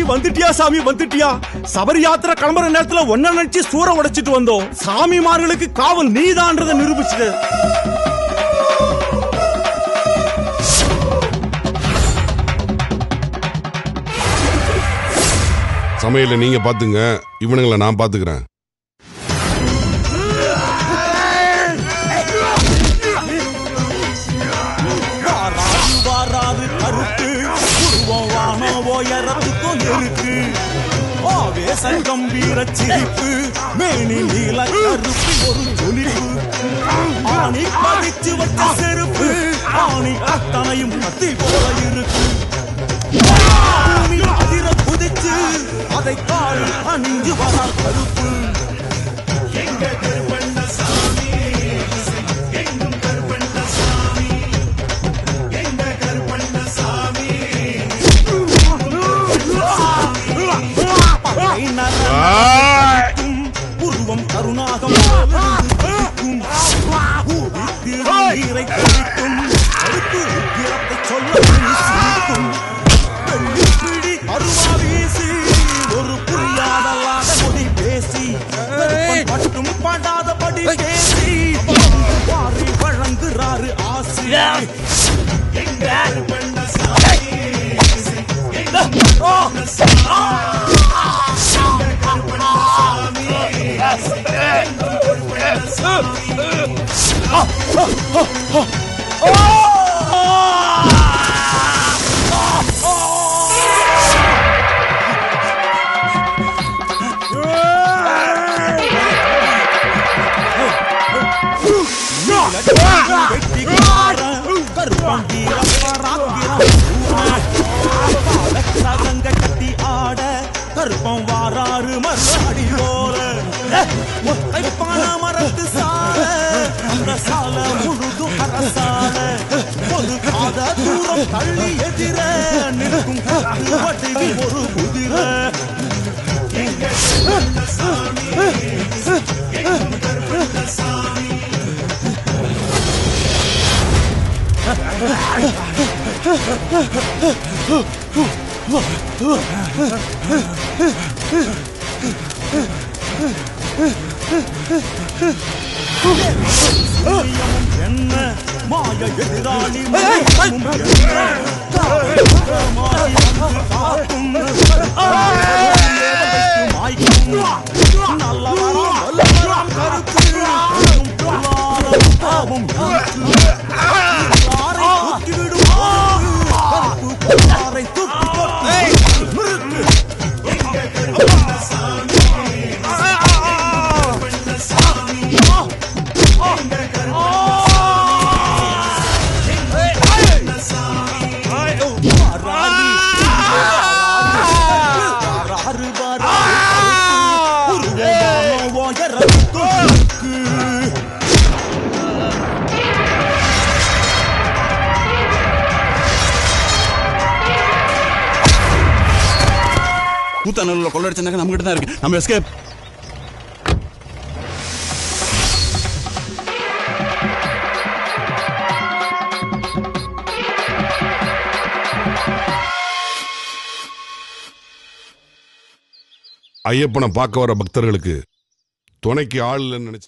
வந்துட்டியா சாமி வந்துட்டியா சபரி யாத்திரை கிளம்புற நேரத்துல ஒன்ன நினைச்சு சூற உடைச்சிட்டு வந்தோம் சாமிமார்களுக்கு காவல் நீதான்றத நிரூபிச்சுட்டு சமையல நீங்க பாத்துங்க இவனுங்களை நான் பாத்துக்கிறேன் வாராது வாராது கருத்து உருவம் வான உயரத்துக்கும் இருக்கு ஆவேச கம்பீர சிரிப்பு மேனி நீல கருப்பு ஒரு ஜொலிப்பு ஆணி பதிச்சு வச்ச செருப்பு ஆணி அத்தனையும் கத்தி போல இருக்கு பூமி அதிர குதிச்சு அதை காலில் அணிஞ்சு வரா கருப்பு பகை நரம்பும் உருவம் கருணாகம் போலிருக்கும். ஊதித்து நீரை குடிக்கும் கருப்பு உக்கிரத்தை சொல்ல துணி சிரிக்கும் வெள்ளி பிடி அருவா வீசி ஒரு புரியாதல்லாத மொழி பேசி வெறுப்பன் பட்டும் படாதபடி பேசி வாரி வழங்குறாரு ஆசி கருப்பம் வாராறு மறுபடி போல ஒத்தை பண மரத்து சால அந்த சால முழுதும் அரசால ஒரு காத தூரம் தள்ளி எதிர நிற்கும் கத்து வடிவி ஒரு குதிரை சூரியமும் என்ன மாய எதிராளி மயக்கமும் என்ன காவல்காரமாய் வந்து காக்கும் மாய்க்கும் நல்லவராம் வல்லவராம் கருத்து பொல்லாத பாவம் யாரை தூக்கிவிடும் கருப்பு பொல்லாரை தூக்கி போட்டு நிறுத்து கூத்தானூர்ல கொள்ளடிச்சாங்க நம்ம கிட்ட தான் இருக்கு நம்ம எஸ்கேப் ஐயப்பனை பார்க்க வர பக்தர்களுக்கு துணைக்கு ஆள் இல்லைன்னு நினைச்சு